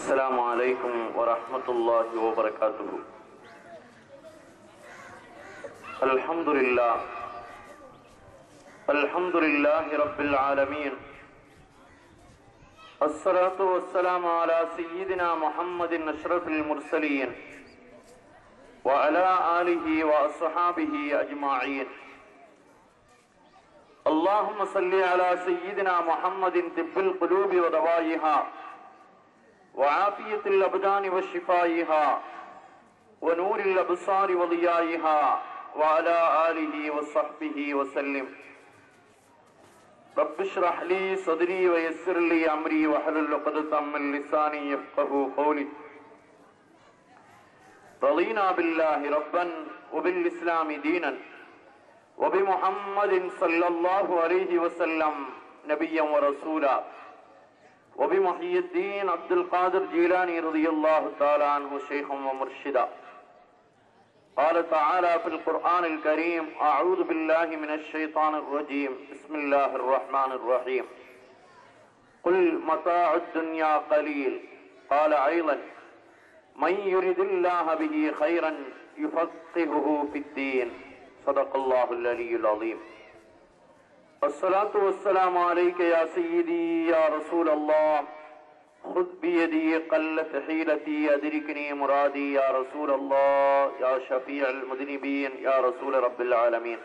السلام عليكم ورحمة الله وبركاته الحمد لله الحمد لله رب العالمين الصلاة والسلام على سيدنا محمد أشرف المرسلين وعلى آله وأصحابه أجمعين اللهم صل على سيدنا محمد طب القلوب ودوائها وعافية الأبدان وشفائها ونور الأبصار وضيائها وعلى آله وصحبه وسلم رب اشرح لي صدري ويسر لي أمري واحلل عقدة من لساني يفقه قولي رضينا بالله ربا وبالإسلام دينا وبمحمد صلى الله عليه وسلم نبيا ورسولا وبمحي الدين عبد القادر جيلاني رضي الله تعالى عنه شيخا ومرشدا قال تعالى في القرآن الكريم أعوذ بالله من الشيطان الرجيم بسم الله الرحمن الرحيم قل متاع الدنيا قليل قال أيضا من يرد الله به خيرا يفقهه في الدين صدق الله العلي العظيم الصلاة والسلام عليك يا سيدي يا رسول الله خذ بيدي قلت حيلتي أدركني مرادي يا رسول الله يا شفيع المذنبين يا رسول رب العالمين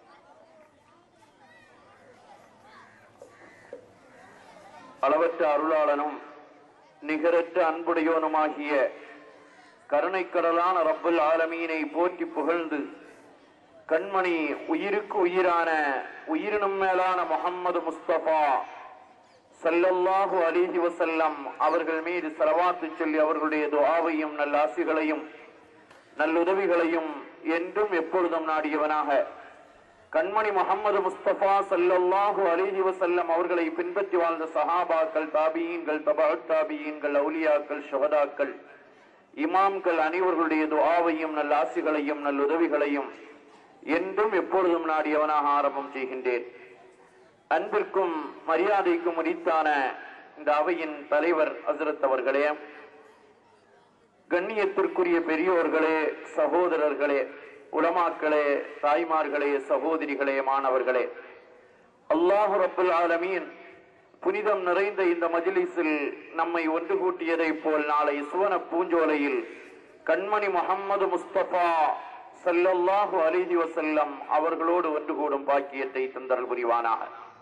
அளவற்ற அருளாளனும் நிகரற்ற அன்புடையோனுமாகிய கருணைக்கடலான ரப்புல் ஆலமீனை போற்றி புகழ்ந்து கண்மணி உயிருக்கு உயிரான உயிரினும் மேலான முகம்மது முஸ்தபா சல்லல்லாஹு அலிஹி வசல்லம் அவர்கள் மீது செலவாத்து சொல்லி அவர்களுடைய துஆவையும் நல்லாசிகளையும் நல்லுதவிகளையும் என்றும் எப்பொழுதும் நாடியவனாக கண்மணி முகமது முஸ்தபா சல்லல்லாஹு அலிஹி வசல்லம் அவர்களை பின்பற்றி வாழ்ந்த சஹாபாக்கள் தாபியீன்கள் தபா தாபியீன்கள் அவுலியாக்கள் ஷுஹதாக்கள் இமாம்கள் அனைவர்களுடைய துஆவையும் நல்லாசிகளையும் நல்லுதவிகளையும் என்றும் எப்பொழுதும் நாடியவனாக ஆரம்பம் செய்கின்றேன் அன்பிற்கும் மரியாதைக்கும் உரித்தான இந்த அவையின் தலைவர் ஹசரத் அவர்களே கண்ணியத்திற்குரிய பெரியோர்களே சகோதரர்களே உலமாக்களே தாய்மார்களே சகோதரிகளே மாணவர்களே அல்லாஹு ரப்புல் ஆலமீன் புனிதம் நிறைந்த இந்த மஜிலிஸில் நம்மை ஒன்று கூட்டியதைப் போல் நாளை சுவன பூஞ்சோலையில் கண்மணி முகம்மது முஸ்தபா சல்லல்லாஹு அலிஹி வசல்லம் அவர்களோடு ஒன்று கூடும் பாக்கியத்தை தந்தல் புரிவானாக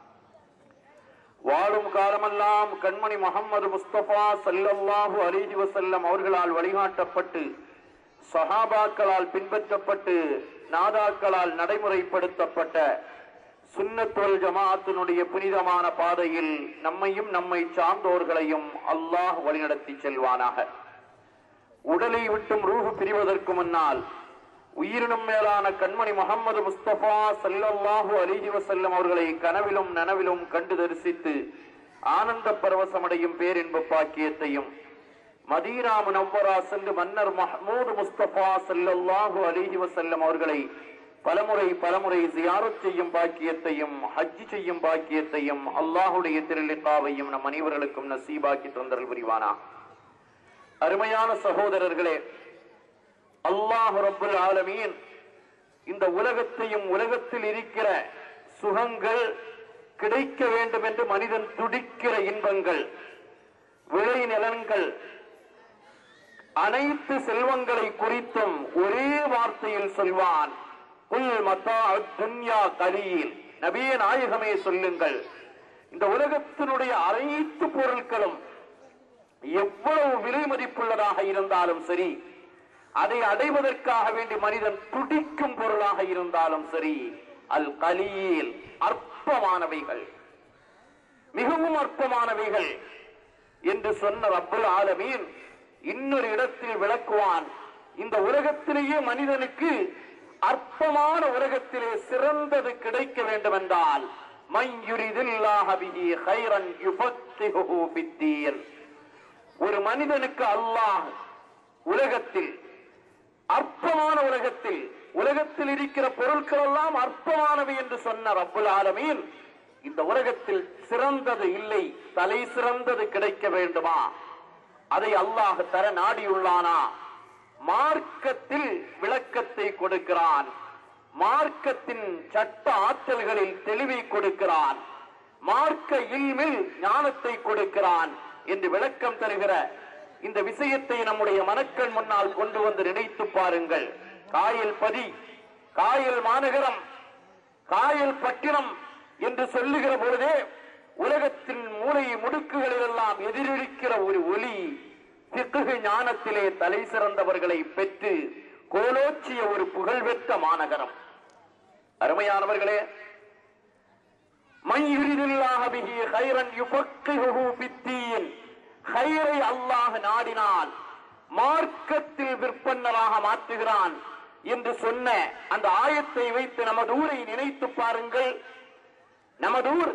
வாழும் காலமெல்லாம் கண்மணி முகம்மது முஸ்தபா சல்லல்லாஹு அலிஹி வசல்லம் அவர்களால் வழிகாட்டப்பட்டு சஹாபாக்களால் பின்பற்றப்பட்டு நாதாக்களால் நடைமுறைப்படுத்தப்பட்ட சுன்னத்துவல் ஜமாஅத்தினுடைய புனிதமான பாதையில் நம்மையும் நம்மை சார்ந்தோர்களையும் அல்லாஹ் வழிநடத்தி செல்வானாக உடலை விட்டும் ரூஹு பிரிவதற்கு முன்னால் உயிரினும் மேலான கண்மணி முகமது முஸ்தபா சல்லல்லாஹு அலிஹி வசல்லம் அவர்களை கனவிலும் நனவிலும் கண்டு தரிசித்து ஆனந்த பரவசமடையும் பேரின்ப பாக்கியத்தையும் மதீனா முனவ்வரா சென்று மன்னர் மஹமூது முஸ்தபா சல்லல்லாஹு அலிஹி வசல்லம் அவர்களை பலமுறை பலமுறை ஜியாரத் செய்யும் பாக்கியத்தையும் ஹஜ்ஜி செய்யும் பாக்கியத்தையும் அல்லாஹுடைய திருளிக்காவையும் நம் அனைவர்களுக்கும் நசீபாக்கி தந்தல் புரிவானா அருமையான சகோதரர்களே அல்லாஹு ரப்புல் ஆலமீன் இந்த உலகத்தையும் உலகத்தில் இருக்கிற சுகங்கள் கிடைக்க வேண்டும் என்று மனிதன் துடிக்கிற இன்பங்கள் விளை நிலன்கள் அனைத்து செல்வங்களை குறித்தும் ஒரே வார்த்தையில் சொல்வான் புல் மத்தா துன்யா கலியில் நபிய நாயகமே சொல்லுங்கள் இந்த உலகத்தினுடைய அனைத்து பொருட்களும் எவ்வளவு விலை மதிப்புள்ளதாக இருந்தாலும் சரி அதை அடைவதற்காக வேண்டி மனிதன் துடிக்கும் பொருளாக இருந்தாலும் சரி அல் கலியில் அற்பமானவைகள் மிகவும் அற்பமானவைகள் என்று சொன்ன ரப்புல் ஆலமீன் இன்னொரு இடத்தில் விளக்குவான் இந்த உலகத்திலேயே மனிதனுக்கு அற்பமான உலகத்திலே சிறந்தது கிடைக்க வேண்டும் என்றால் ஒரு மனிதனுக்கு அல்லாஹ் உலகத்தில் அற்பமான உலகத்தில் உலகத்தில் இருக்கிற பொருட்கள் எல்லாம் அற்பமானவை என்று சொன்ன ரப்புல் ஆலமீன் இந்த உலகத்தில் சிறந்தது இல்லை தலை சிறந்தது கிடைக்க வேண்டுமா அதை அல்லாஹ் தர நாடியுள்ளானா மார்க்கத்தில் விளக்கத்தை கொடுக்கிறான் மார்க்கத்தின் சட்ட ஆற்றல்களில் தெளிவை கொடுக்கிறான் மார்க்க இல்மில் ஞானத்தை கொடுக்கிறான் என்று விளக்கம் தருகிற இந்த விஷயத்தை நம்முடைய மனக்கள் முன்னால் கொண்டு வந்து நினைத்து பாருங்கள் காயல் பதி காயல் மாநகரம் காயல் பட்டினம் என்று சொல்லுகிற பொழுதே உலகத்தின் மூளை முடுக்குகளில் எல்லாம் எதிரொலிக்கிற ஒரு ஒளி திக்குகு ஞானத்திலே தலை சிறந்தவர்களை பெற்று கோலோச்சிய ஒரு புகழ்பெற்ற மாநகரம் அருமையானவர்களே மையுரிதில்லாஹ பிஹி கைரன் யுஃபக்கிஹுஹு ஃபித்தீன் கைரை அல்லாஹ் நாடினால் மார்க்கத்தில் விற்பன்னராக மாற்றுகிறான் என்று சொன்ன அந்த ஆயத்தை வைத்து நமது ஊரை நினைத்து பாருங்கள் நமது ஊர்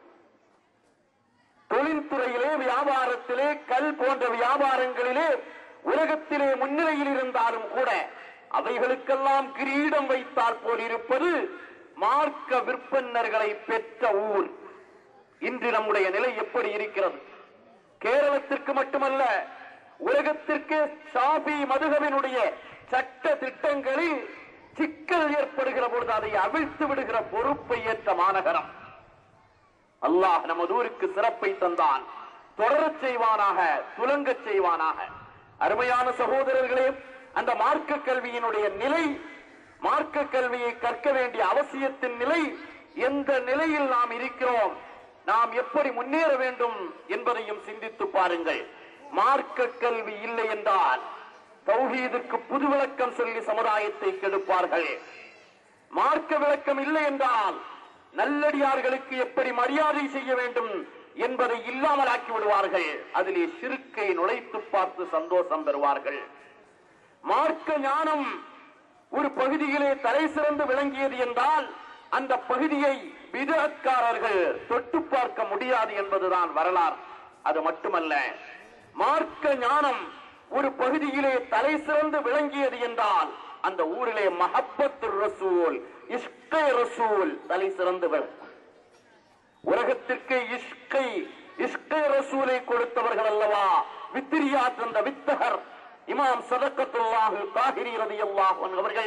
தொழில்துறையிலே வியாபாரத்திலே கல் போன்ற வியாபாரங்களிலே உலகத்திலே முன்னிலையில் இருந்தாலும் கூட அவைகளுக்கெல்லாம் கிரீடம் வைத்தால் போல் இருப்பது மார்க்க விற்பன்னர்களை பெற்ற ஊர் இன்று நம்முடைய நிலை எப்படி இருக்கிறது கேரளத்திற்கு மட்டுமல்ல உலகத்திற்கு ஷாபி மதுகவினுடைய சட்ட திட்டங்களில் சிக்கல் ஏற்படுகிற பொழுது அதை அவிழ்த்து விடுகிற பொறுப்பை ஏற்ற மாநகரம் அல்லாஹ் நமது ஊருக்கு சிறப்பை தந்தான் தொடரச் செய்வானாக துலங்கச் செய்வானாக அருமையான சகோதரர்களே அந்த மார்க்க கல்வியினுடைய நிலை மார்க்க கல்வியை கற்க வேண்டிய அவசியத்தின் நிலை எந்த நிலையில் நாம் இருக்கிறோம் நாம் எப்படி முன்னேற வேண்டும் என்பதையும் சிந்தித்து பாருங்கள் மார்க்க கல்வி இல்லை என்றால் தௌஹீதுக்கு புது விளக்கம் சொல்லி சமுதாயத்தை கெடுப்பார்கள் மார்க்க விளக்கம் இல்லை என்றால் நல்லடியார்களுக்கு எப்படி மரியாதை செய்ய வேண்டும் என்பதை இல்லாமல் ஆக்கி விடுவார்கள் அதிலே சிறுக்கை நுழைத்து பார்த்து சந்தோஷம் பெறுவார்கள் மார்க்க ஞானம் ஒரு பகுதியிலே தலை சிறந்து விளங்கியது என்றால் அந்த பகுதியை விதக்காரர்கள் தொட்டு பார்க்க முடியாது என்பதுதான் வரலாறு அது மட்டுமல்ல மார்க்க ஞானம் ஒரு பகுதியிலே தலை சிறந்து விளங்கியது என்றால் அந்த ஊரிலே மஹப்பத்து ரசூல் இஷ்கை ரசூல் தலை சிறந்து விளங்கும் உலகத்திற்கு இஷ்கை இஷ்கை ரசூலை கொடுத்தவர்கள் அல்லவா வித்திரியா தந்த வித்தகர் இமாம் சதக்கத்துல்லாஹு தாகிரி ரதியல்லாஹு அவர்கள்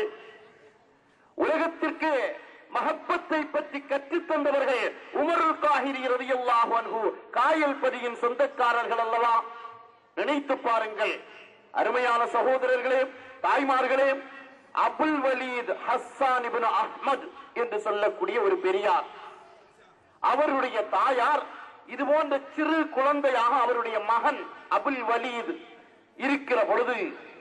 உலகத்திற்கு மகப்பத்தை பற்றி கற்றுத் தந்தவர்கள் உமருல் காஹிரி ரதியல்லாஹு அன்ஹு காயல் பதியின் சொந்தக்காரர்கள் அல்லவா நினைத்து பாருங்கள் அருமையான சகோதரர்களே தாய்மார்களே Abul Waleed Hassan ibn Ahmad என்று சொல்லக்கூடிய ஒரு பெரியார் அவருடைய தாயார் இது போன்ற சிறு குழந்தையாக அவருடைய மகன் அபுல் வலீத் இருக்கிற பொழுது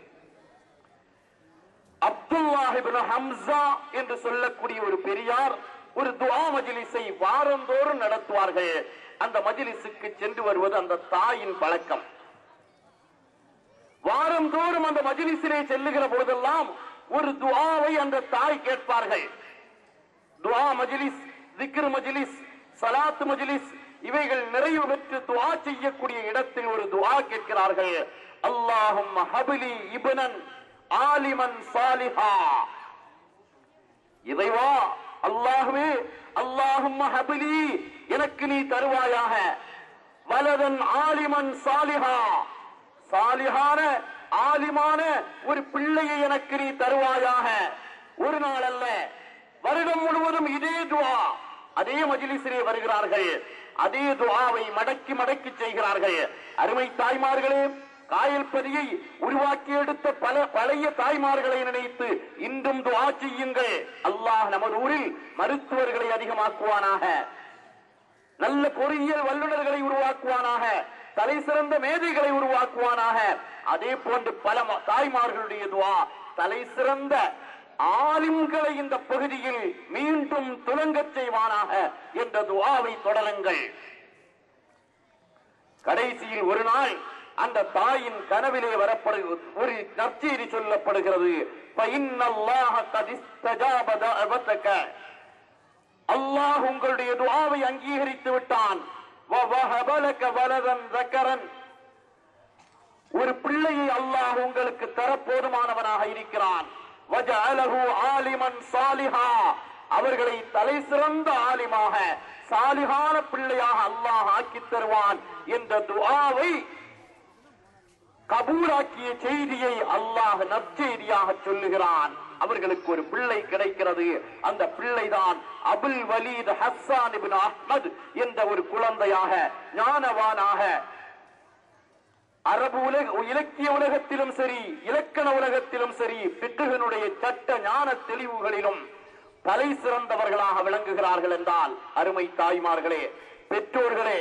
அப்துல்லாஹிபின் ஹம்சா என்று சொல்லக்கூடிய ஒரு பெரியார் ஒரு துவா மஜிலிஸை வாரந்தோறும் நடத்துவார்கள் அந்த மஜிலிஸுக்கு சென்று வருவது அந்த தாயின் பழக்கம் வாரந்தோறும் அந்த மஜிலிஸிலே செல்லுகிற பொழுதெல்லாம் ஒரு துவாவை அந்த தாய் கேட்பார்கள் துவா மஜிலிஸ் திக்ரு மஜிலிஸ் சலாத்து மஜிலிஸ் இவைகள் நிறைவு பெற்று துவா செய்யக்கூடிய இடத்தில் ஒரு துவா கேட்கிறார்கள் அல்லாஹும் ஹபிலி இபனன் ஆலிமன் சாலிஹா இதைவா அல்லாஹுவே அல்லாஹும் ஹபிலி எனக்கு நீ தருவாயாக வலதன் ஆலிமன் சாலிஹா சாலிஹான ஆலிமான ஒரு பிள்ளையை எனக்கு நீ தருவாயாக ஒரு நாள் அல்ல வருடம் முழுவதும் இதே துவா அதே மஜிலிசிலே வருகிறார்கள் அதே துவாவை மடக்கி மடக்கி செய்கிறார்கள் அருமை தாய்மார்களே காயல் பதியை உருவாக்கி எடுத்த பல பழைய தாய்மார்களை நினைத்து இன்றும் துவா செய்யுங்கள் அல்லாஹ் நமது ஊரில் மருத்துவர்களை அதிகமாக்குவானாக நல்ல பொறியியல் வல்லுநர்களை உருவாக்குவானாக தலை சிறந்த மேதைகளை உருவாக்குவானாக அதே போன்று பல ம- தாய்மார்களுடைய துவா தலை சிறந்த ஆலிம்களை இந்த பகுதியில் மீண்டும் துலங்கச் செய்வானாக என்ற துவாவை தொடருங்கள் கடைசியில் ஒரு நாள் அந்த தாயின் கனவிலே வரப்படுகிறது ஒரு நற்செய்தி சொல்லப்படுகிறது فَإِنَّ اللَّهَ قَدِ اسْتَجَابَ دَعْوَتَكَ அல்லாஹ் உங்களுடைய துஆவை அங்கீகரித்து விட்டான் وَوَهَبَ لَكَ وَلَدًا ذَكَرًا ஒரு பிள்ளையை அல்லாஹ் உங்களுக்கு தர போதுமானவனாக இருக்கிறான் وَجَعَلَهُ عَالِمًا صَالِحًا அவர்களை தலை சிறந்த ஆலிமாக சாலிகான பிள்ளையாக அல்லாஹ் ஆக்கித் தருவான் என்ற துஆவை கபூலாக்கிய செய்தியை அல்லாஹ் நற்செய்தியாக சொல்லுகிறான் அவர்களுக்கு ஒரு பிள்ளை கிடைக்கிறது அந்த பிள்ளைதான் Abul Waleed Hassan ibn Ahmad என்ற ஒரு குழந்தையாக ஞானவானாக அரபு உலக இலக்கிய உலகத்திலும் சரி இலக்கண உலகத்திலும் சரி பிக்குகனுடைய சட்ட ஞான தெளிவுகளிலும் தலை சிறந்தவர்களாக விளங்குகிறார்கள் என்றால் அருமை தாய்மார்களே பெற்றோர்களே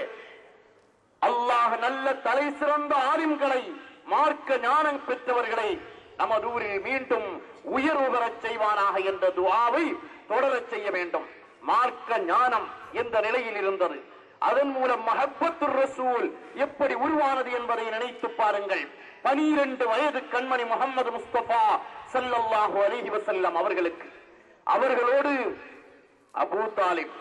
அல்லாஹ் நல்ல தலை சிறந்த ஆலிம்களை மார்க்க ஞானம் பெற்றவர்களை நமது ஊரில் மீண்டும் உயர்வு பெறச் செய்வானாக என்ற துஆவை தொடரச் செய்ய வேண்டும் மார்க்க ஞானம் எந்த நிலையில் இருந்தது அதன் மூலம் மஹப்பத்து ரசூல் எப்படி உருவானது என்பதை நினைத்து பாருங்கள் பனிரெண்டு வயது கண்மணி முகமது முஸ்தபா ஸல்லல்லாஹு அலைஹி வஸல்லம் அவர்களுக்கு அவர்களோடு அபூ தாலிப்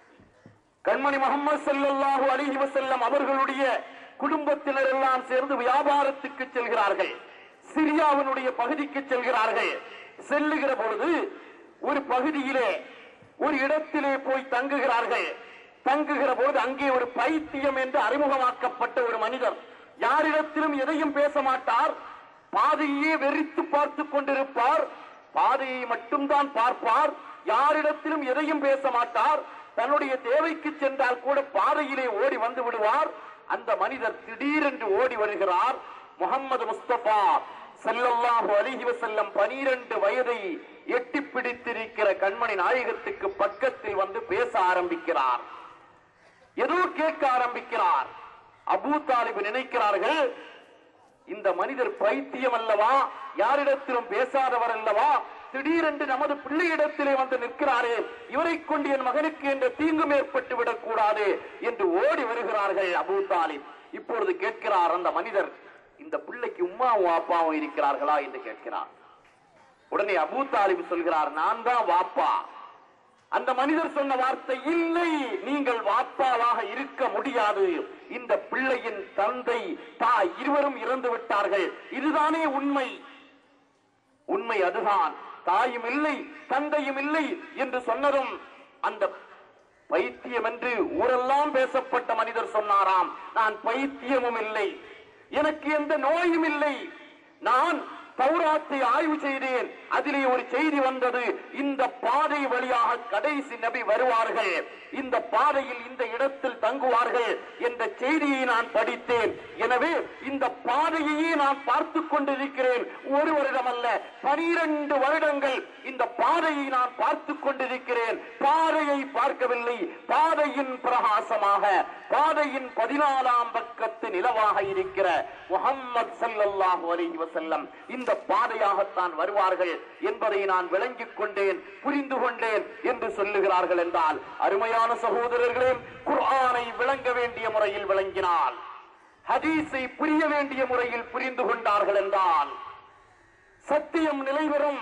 கண்மணி முகமது ஸல்லல்லாஹு அலைஹி வஸல்லம் அவர்களுடைய குடும்பத்தினர் எல்லாம் சேர்ந்து வியாபாரத்துக்கு செல்கிறார்கள் சிரியாவினுடைய பகுதிக்கு செல்கிறார்கள் செல்லுகிற பொழுது ஒரு பகுதியிலே ஒரு இடத்திலே போய் தங்குகிறார்கள் தங்குகிற போது அங்கே ஒரு பைத்தியம் என்று அறிமுகமாக்கப்பட்ட ஒரு மனிதர் யாரிடத்திலும் எதையும் பேச மாட்டார் பாதையே வெறித்து பார்த்து கொண்டிருப்பார் பாதையை மட்டும்தான் பார்ப்பார் யாரிடத்திலும் எதையும் பேச மாட்டார் தன்னுடைய தேவைக்கு சென்றால் கூட பாதையிலே ஓடி வந்து விடுவார் அந்த மனிதர் திடீரென்று ஓடி வருகிறார் முகமது முஸ்தபா ஸல்லல்லாஹு அலைஹி வஸல்லம் 12 வயதை எட்டி பிடித்திருக்கிற கண்மணி நாயகத்துக்கு பக்கத்தில் வந்து பேச ஆரம்பிக்கிறார் ஏதோ கேட்க ஆரம்பிக்கிறார் அபூ தாலிப் நினைக்கிறார்கள் இந்த மனிதர் பைத்தியம் அல்லவா யாரிடத்திலும் பேசாதவர் அல்லவா திடீரென்று நமது பிள்ளையிடத்திலே வந்து நிற்கிறாரே இவரை கொண்டு என் மகனுக்கு என்ற தீங்கும் ஏற்பட்டு விடக் கூடாது என்று ஓடி வருகிறார்கள் அபூ தாலிப் இப்பொழுது கேட்கிறார் அந்த மனிதர் இந்த பிள்ளைக்கு உம்மாவும் அப்பாவும் இருக்கிறார்களா என்று கேட்கிறார் உடனே அபூ தாலிப் சொல்கிறார் நான் தான் வாப்பா அந்த மனிதர் சொன்ன வார்த்தை இல்லை நீங்கள் வாப்பாவாக இருக்க முடியாது இந்த பிள்ளையின் தந்தை தாய் இருவரும் இறந்து விட்டார்கள் இதுதானே உண்மை உண்மை அதுதான் தாயும் இல்லை தந்தையும் இல்லை என்று சொன்னதும் அந்த பைத்தியம் என்று ஊரெல்லாம் பேசப்பட்ட மனிதர் சொன்னாராம் நான் பைத்தியமும் இல்லை எனக்கு எந்த நோயும் இல்லை நான் தௌராத்தை ஆய்வு செய்தேன் அதிலே ஒரு செய்தி வந்தது இந்த பாதை வழியாக கடைசி நபி வருவார்கள் இந்த பாதையில் இந்த இடத்தில் தங்குவார்கள் என்ற செய்தியை நான் படித்தேன் எனவே இந்த பாதையையே நான் பார்த்து கொண்டிருக்கிறேன் ஒரு வருடம் அல்ல பனிரெண்டு வருடங்கள் இந்த பாதையை நான் பார்த்து கொண்டிருக்கிறேன் பாதையை பார்க்கவில்லை பாதையின் பிரகாசமாக பாதையின் பதினாலாம் பக்கத்து நிலவாக இருக்கிற முகம்மது ஸல்லல்லாஹு அலைஹி வஸல்லம் இந்த பாதையாகத்தான் வருவார்கள் என்பதை நான் விளங்கிக் கொண்டேன் புரிந்து கொண்டேன் என்று சொல்லுகிறார்கள் என்றால் அருமையான சகோதரர்களே குர்ஆனை விளங்க வேண்டிய முறையில் விளங்கினால் ஹதீஸை புரிய வேண்டிய முறையில் புரிந்து கொண்டார்கள் என்றால் சத்தியம் நிலைபெறும்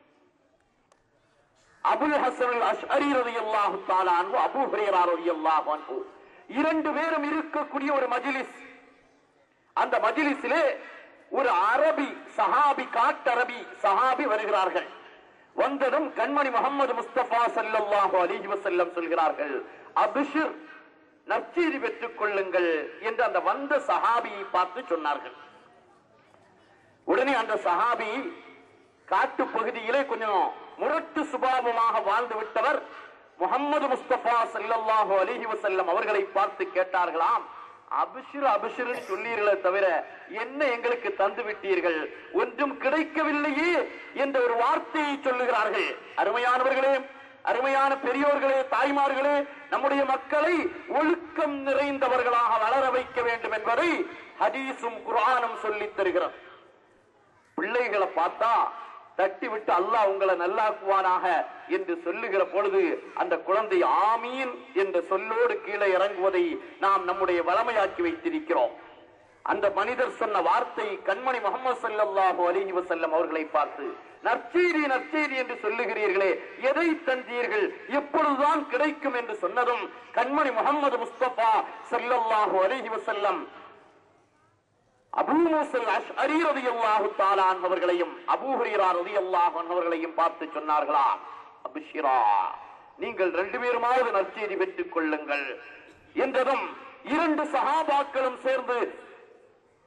அபுல் ஹசன் அஷ்அரி ரலியல்லாஹு தஆலா அன்ஹு அபூ ஹுரைரா ரலியல்லாஹு அன்ஹு இரண்டு பேரும் இருக்கக்கூடிய ஒரு மஜ்லிஸ் அந்த மஜ்லிஸிலே ஒரு அரபி சஹாபி காட்டரபி சஹாபி வருகிறார்கள் வந்ததும் கண்மணி முகமது முஸ்தபா ஸல்லல்லாஹு அலைஹி வஸல்லம் சொல்கிறார்கள் அபிஷிர் நற்செய்தி பெற்றுக் கொள்ளுங்கள் என்று அந்த வந்த சஹாபியை பார்த்து சொன்னார்கள் உடனே அந்த சஹாபி காட்டு பகுதியிலே கொஞ்சம் முரட்டு சுபாவமாக வாழ்ந்து விட்டவர் முகமது முஸ்தபா ஸல்லல்லாஹு அலைஹி வஸல்லம் அவர்களை பார்த்து கேட்டார்களாம் அபிஷிர் அபிஷிர் சொல்லீர்களே தவிர என்ன எங்களுக்கு தந்து விட்டீர்கள் ஒன்றும் கிடைக்கவில்லையே என்ற ஒரு வார்த்தையை சொல்லுகிறார்கள் அருமையானவர்களே அருமையான பெரியோர்களே தாய்மார்களே நம்முடைய மக்களை ஒழுக்கம் நிறைந்தவர்களாக வளர வைக்க வேண்டும் என்பதை ஹதீஸும் குர்ஆனும் சொல்லித் தருகிறது பிள்ளைகளை பார்த்தா தட்டி விட்டு அல்லாஹ் உங்களை நல்லாக்குவானாக என்று சொல்லுகிற பொழுது அந்த குழந்தை ஆமீன் என்ற சொல்லோடு கீழே இறங்குவதை நாம் நம்முடைய வளமையாக்கி வைத்திருக்கிறோம் அந்த மனிதர் சொன்ன வார்த்தை கண்மணி முகமது ஸல்லல்லாஹு அலைஹி வஸல்லம் அவர்களை பார்த்து நற்செய்தி நற்செய்தி என்று சொல்லுகிறீர்களே எதை தந்தீர்கள் எப்பொழுதுதான் கிடைக்கும் என்று சொன்னதும் கண்மணி முகமது முஸ்தபா ஸல்லல்லாஹு அலைஹி வஸல்லம் அபூ மூசல் அஷ்அரி ரலியல்லாஹு தஆலா அன்ஹு அவர்களையும் அபூ ஹுரைரா ரலியல்லாஹு அன்ஹு அவர்களையும் பார்த்து சொன்னார்களா அபிஷிரா நீங்கள் ரெண்டு பேருமாவது நற்செய்தி பெற்றுக் கொள்ளுங்கள் என்றதும் இரண்டு சஹாபாக்களும் சேர்ந்து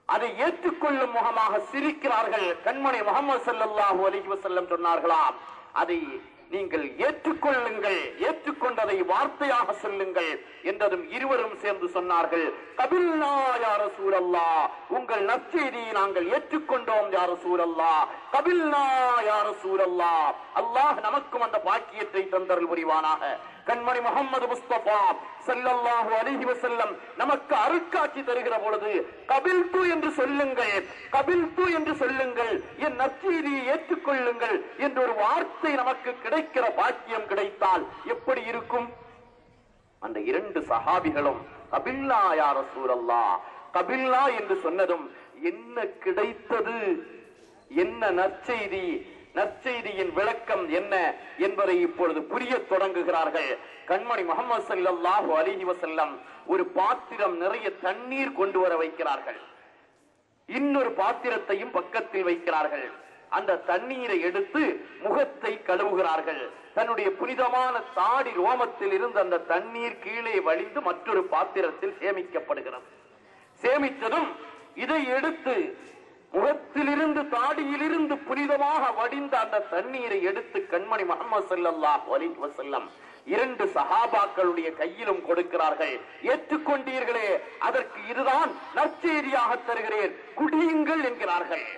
அதை ஏற்றுக்கொள்ளும் முகமாக சிரிக்கிறார்கள் கண்மணி முகமது ஸல்லல்லாஹு அலைஹி வஸல்லம் சொன்னார்களாம் அதை நீங்கள் ஏற்றுக்கொள்ளுங்கள் ஏற்றுக்கொண்டதை வார்த்தையாக சொல்லுங்கள் என்றதும் இருவரும் சேர்ந்து சொன்னார்கள் கபில்னா யார சூழல்லா உங்கள் நற்செய்தியை நாங்கள் ஏற்றுக்கொண்டோம் யார சூழல்லா கபில்னா யார சூழல்லா அல்லாஹ் நமக்கும் அந்த பாக்கியத்தை தந்தருள் புரிவானாக கண்மணி முகமது முஸ்தபா ஸல்லல்லாஹு அலைஹி வஸல்லம் நமக்கு அருட்காட்சி தருகிற பொழுது கபில்து என்று சொல்லுங்கள் கபில்து என்று சொல்லுங்கள் என் நற்செய்தியை ஏற்றுக்கொள்ளுங்கள் என்ற ஒரு வார்த்தை நமக்கு கிடைக்கிற பாக்கியம் கிடைத்தால் எப்படி இருக்கும் அந்த இரண்டு சஹாபிகளும் கபில்லா யார சூரல்லா கபில்லா என்று சொன்னதும் என்ன கிடைத்தது என்ன நற்செய்தி நற்செய்தியின் விளக்கம் என்ன என்பதை இப்பொழுது புரிய தொடங்குகிறார்கள் கண்மணி முகமது ஸல்லல்லாஹு அலைஹி வஸல்லம் ஒரு பாத்திரம் நிறைய தண்ணீர் கொண்டு வர வைக்கிறார்கள் இன்னொரு பாத்திரத்தையும் பக்கத்தில் வைக்கிறார்கள் அந்த தண்ணீரை எடுத்து முகத்தை கழுவுகிறார்கள் தன்னுடைய புனிதமான தாடி ரோமத்தில் இருந்து அந்த தண்ணீர் கீழே வழிந்து மற்றொரு பாத்திரத்தில் சேமிக்கப்படுகிறது சேமித்ததும் இதை எடுத்து முகத்திலிருந்து தாடியிலிருந்து புனிதமாக வடிந்த அந்த தண்ணீரை எடுத்து கண்மணி முகமது ஸல்லல்லாஹு அலைஹி வஸல்லம் இரண்டு சஹாபாக்களுடைய கையிலும் கொடுக்கிறார்கள் ஏற்றுக்கொண்டீர்களே அதற்கு இதுதான் நற்செய்தியாக தருகிறேன் குடியுங்கள் என்கிறார்கள்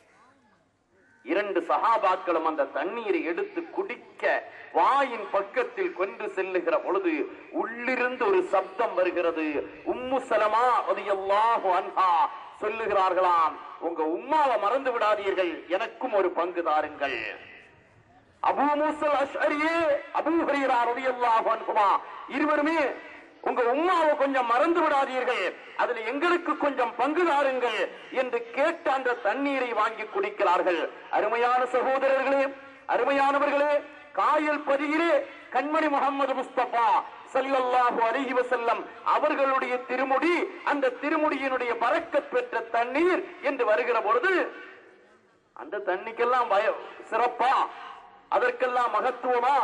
இரண்டு சகாபாக்களும் அந்த தண்ணீரை எடுத்து குடிக்க வாயின் பக்கத்தில் கொண்டு செல்லுகிற பொழுது உள்ளிருந்து ஒரு சப்தம் வருகிறது உம்மு சலமா ரலியல்லாஹு அன்ஹா சொல்லுகிறார்களாம் உங்க உம்மாவை மறந்து விடாதீர்கள் எனக்கும் ஒரு பங்கு தாருங்கள் அபூ மூசல் அஷ்அரியே அபூ ஹுரைரா ரலியல்லாஹு அன்ஹுமா இருவருமே உங்க உம்மாவை கொஞ்சம் மறந்து விடாதீர்கள் அதுல எங்களுக்கு கொஞ்சம் பங்கு தாருங்கள் என்று கேட்ட அந்த தண்ணீரை வாங்கி குடிக்கிறார்கள் அருமையான சகோதரர்களே அருமையானவர்களே காயல் பதியிலே கண்மணி முகமது முஸ்தபா ஸல்லல்லாஹு அலைஹி வஸல்லம் அவர்களுடைய திருமுடி அந்த திருமுடியினுடைய பறக்கத் பெற்ற தண்ணீர் என்று வருகிற பொழுது அந்த தண்ணிக்கெல்லாம் பய சிறப்பா அதற்கெல்லாம் மகத்துவமா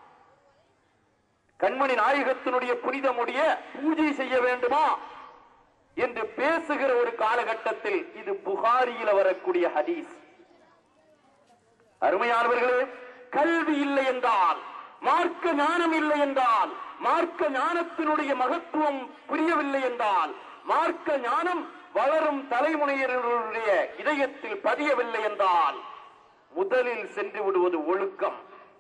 கண்மணி நாயகத்தினுடைய புனிதமுடைய பூஜை செய்ய வேண்டுமா என்று பேசுகிற ஒரு காலகட்டத்தில் இது புகாரியில வரக்கூடிய ஹதீஸ் அருமையானவர்களே கல்வி இல்லை என்றால் மார்க்க ஞானம் இல்லை என்றால் மார்க்க ஞானத்தினுடைய மகத்துவம் புரியவில்லை என்றால் மார்க்க ஞானம் வளரும் தலைமுறையினருடைய இதயத்தில் பதியவில்லை என்றால் முதலில் சென்று விடுவது ஒழுக்கம்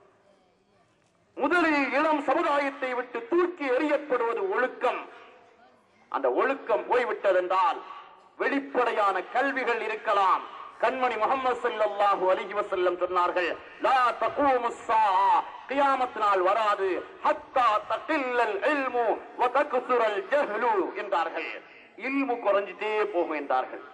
முதலில் இளம் சமுதாயத்தை விட்டு தூக்கி எறியப்படுவது ஒழுக்கம் அந்த ஒழுக்கம் போய்விட்டதென்றால் வெளிப்படையான கல்விகள் இருக்கலாம் கண்மணி முகமது ஸல்லல்லாஹு அலைஹி வஸல்லம் சொன்னார்கள் லா தகூமு ஸாஆ கியாமத் நாள் வராது ஹத்தா தகில்லல் இல்மு வ தக்சுரல் ஜஹ்லு என்றார்கள் இல்மு குறைஞ்சிட்டே போகும் என்றார்கள்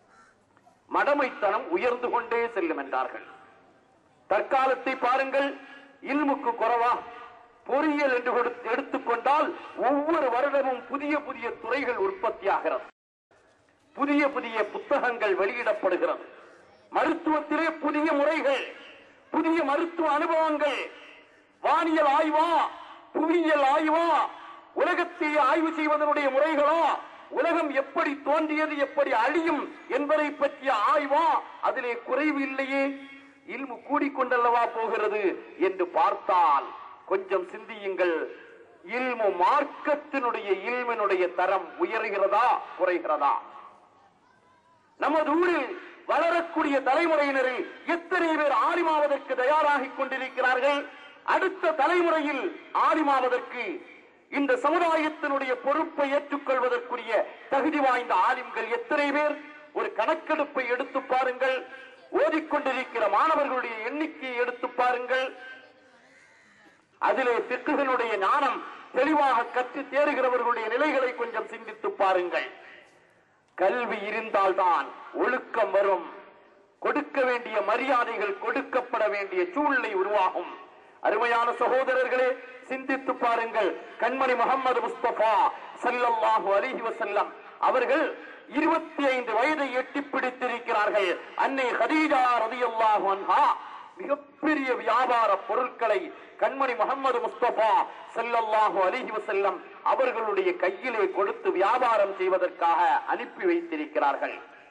மடமைத்தனம் உயர்ந்து கொண்டே செல்லும் என்றார்கள் தற்காலத்தை பாருங்கள் இல்முக்கு குறவா பொறியியல் என்று கொடுத்து- எடுத்துக்கொண்டால் ஒவ்வொரு வருடமும் புதிய புதிய துறைகள் உற்பத்தியாகிறது புதிய புதிய புத்தகங்கள் வெளியிடப்படுகிறது மருத்துவத்திலே புதிய முறைகள் புதிய மருத்துவ அனுபவங்கள் வானியல் ஆய்வா புவியியல் ஆய்வா உலகத்தை ஆய்வு செய்வதனுடைய முறைகளா உலகம் எப்படி தோன்றியது எப்படி அழியும் என்பதை பற்றிய ஆய்வா அதிலே குறைவு இல்லையே இல்மு கூடிக்கொண்டல்லவா போகிறது என்று பார்த்தால் கொஞ்சம் சிந்தியுங்கள் இல்மு மார்க்கத்தினுடைய இல்மினுடைய தரம் உயர்கிறதா குறைகிறதா நமது ஊரில் வளரக்கூடிய தலைமுறையினரில் எத்தனை பேர் ஆலிமாவதற்கு தயாராகிக் கொண்டிருக்கிறார்கள் அடுத்த தலைமுறையில் ஆலிமாவதற்கு இந்த சமுதாயத்தினுடைய பொறுப்பை ஏற்றுக்கொள்வதற்குரிய தகுதி வாய்ந்த ஆலிம்கள் எத்தனை பேர் ஒரு கணக்கெடுப்பை எடுத்து பாருங்கள் ஓதிக்கொண்டிருக்கிற மாணவர்களுடைய எண்ணிக்கையை எடுத்து பாருங்கள் அதிலே பிக்குகளுடைய ஞானம் தெளிவாக கற்று தேறுகிறவர்களுடைய நிலைகளை கொஞ்சம் சிந்தித்து பாருங்கள் கல்வி இருந்தால்தான் ஒழுக்கம் வரும் கொடுக்க வேண்டிய மரியாதைகள் கொடுக்கப்பட வேண்டிய சூழ்நிலை உருவாகும் அருமையான சகோதரர்களே சிந்தித்து பாருங்கள் கண்மணி முகமது முஸ்தபா ஸல்லல்லாஹு அலைஹி வஸல்லம் அவர்கள் இருபத்தி ஐந்து வயதை எட்டி பிடித்திருக்கிறார்கள் அன்னை ஹதீஜா ரலியல்லாஹு அன்ஹா மிகப்பெரிய வியாபார பொருட்களை கண்மணி முகமது முஸ்தபா ஸல்லல்லாஹு அலைஹி வஸல்லம் அவர்களுடைய கையிலே கொடுத்து வியாபாரம் செய்வதற்காக அனுப்பி வைத்திருக்கிறார்கள்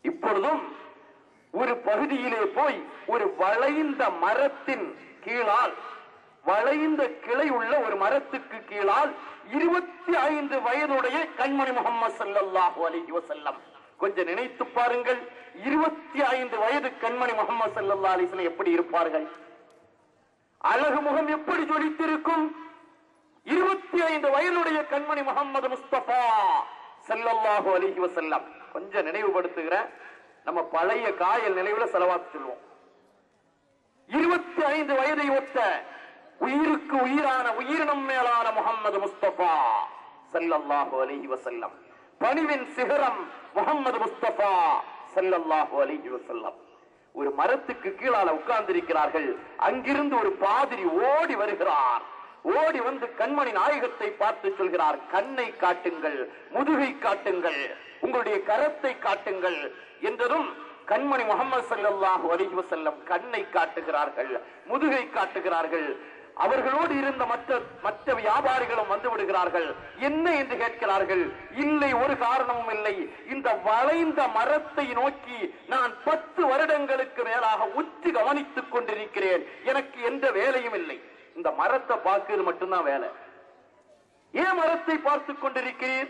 இப்பொழுதும் ஒரு பகுதியிலே போய் ஒரு வளைந்த மரத்தின் கீழால் வளைந்த கிளை உள்ள ஒரு மரத்துக்கு கீழால் இருபத்தி ஐந்து வயதுடைய கண்மணி முகமது ஸல்லல்லாஹு அலைஹி வஸல்லம் கொஞ்சம் நினைத்து பாருங்கள் இருபத்தி ஐந்து வயது கண்மணி முகமது ஸல்லல்லாஹு அலைஹி வஸல்லம் எப்படி இருப்பார்கள் அழகு முகம் எப்படி ஜொலித்திருக்கும் இருபத்தி ஐந்து வயதுடைய கண்மணி முகமது முஸ்தபா ஸல்லல்லாஹு அலைஹி வஸல்லம் கொஞ்சம் நினைவுபடுத்துகிறேன் நம்ம பழைய காயல் நினைவுல செலவாத்து சொல்லுவோம் இருபத்தி ஐந்து வயதை ஒத்த உயிருக்கு உயிரான உயிரினம் மேலான முகமது முஸ்தபா ஸல்லல்லாஹு அலைஹி வஸல்லம் பணிவின் சிகரம் முகமது முஸ்தபா ஸல்லல்லாஹு அலைஹி வஸல்லம் ஒரு மரத்துக்கு கீழால உட்கார்ந்திருக்கிறார்கள் அங்கிருந்து ஒரு பாதிரி ஓடி வருகிறார் ஓடி வந்து கண்மணி நாயகத்தை பார்த்து சொல்கிறார் கண்ணை காட்டுங்கள் முதுகை காட்டுங்கள் உங்களுடைய கரத்தை காட்டுங்கள் என்றதும் கண்மணி முகமது ஸல்லல்லாஹு அலைஹி வஸல்லம் கண்ணை காட்டுகிறார்கள் முதுகை காட்டுகிறார்கள் அவர்களோடு இருந்த மற்ற மற்ற வியாபாரிகளும் வந்து விடுகிறார்கள் என்ன என்று கேட்கிறார்கள் இல்லை ஒரு காரணமும் இல்லை இந்த வளைந்த மரத்தை நோக்கி நான் பத்து வருடங்களுக்கு மேலாக உற்று கவனித்துக் கொண்டிருக்கிறேன் எனக்கு எந்த வேலையும் இல்லை இந்த மரத்தை பார்க்கிறது மட்டும்தான் வேலை ஏன் மரத்தை பார்த்துக் கொண்டிருக்கிறேன்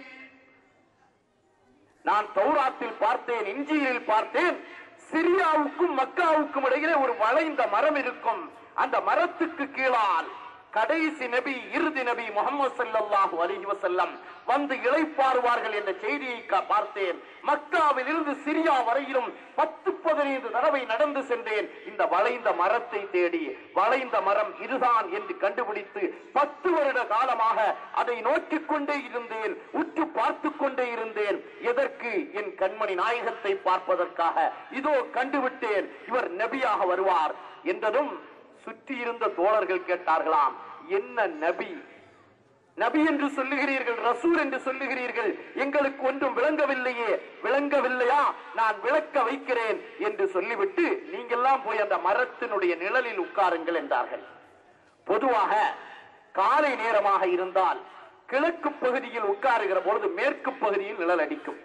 நான் தௌராத்தில் பார்த்தேன் இஞ்சியில் பார்த்தேன் சிரியாவுக்கும் மக்காவுக்கும் இடையிலே ஒரு வளைந்த மரம் இருக்கும் அந்த மரத்துக்கு கீழால் கடைசி நபி இறுதி நபி முகமது ஸல்லல்லாஹு அலைஹி வஸல்லம் வந்து இளைப்பாறுவார்கள் என்ற செய்தியை கா- பார்த்தேன் மக்காவில் இருந்து சிரியா வரையிலும் பத்து பதினைந்து தடவை நடந்து சென்றேன் இந்த வளைந்த மரத்தை தேடி வளைந்த மரம் இதுதான் என்று கண்டுபிடித்து பத்து வருட காலமாக அதை நோக்கிக் கொண்டே இருந்தேன் உற்று பார்த்துக் கொண்டே இருந்தேன் எதற்கு என் கண்மணி நாயகத்தை பார்ப்பதற்காக இதோ கண்டுவிட்டேன் இவர் நபியாக வருவார் என்றதும் சுற்றி இருந்த தோழர்கள் கேட்டார்களாம் என்ன நபி நபி என்று சொல்லுகிறீர்கள் ரசூல் என்று சொல்லுகிறீர்கள் எங்களுக்கு ஒன்றும் விளங்கவில்லையே விளங்கவில்லையா நான் விளக்க வைக்கிறேன் என்று சொல்லிவிட்டு நீங்கெல்லாம் போய் அந்த மரத்தினுடைய நிழலில் உட்காருங்கள் என்றார்கள் பொதுவாக காலை நேரமாக இருந்தால் கிழக்கு பகுதியில் உட்காருகிற பொழுது மேற்கு பகுதியில் நிழல் அடிக்கும்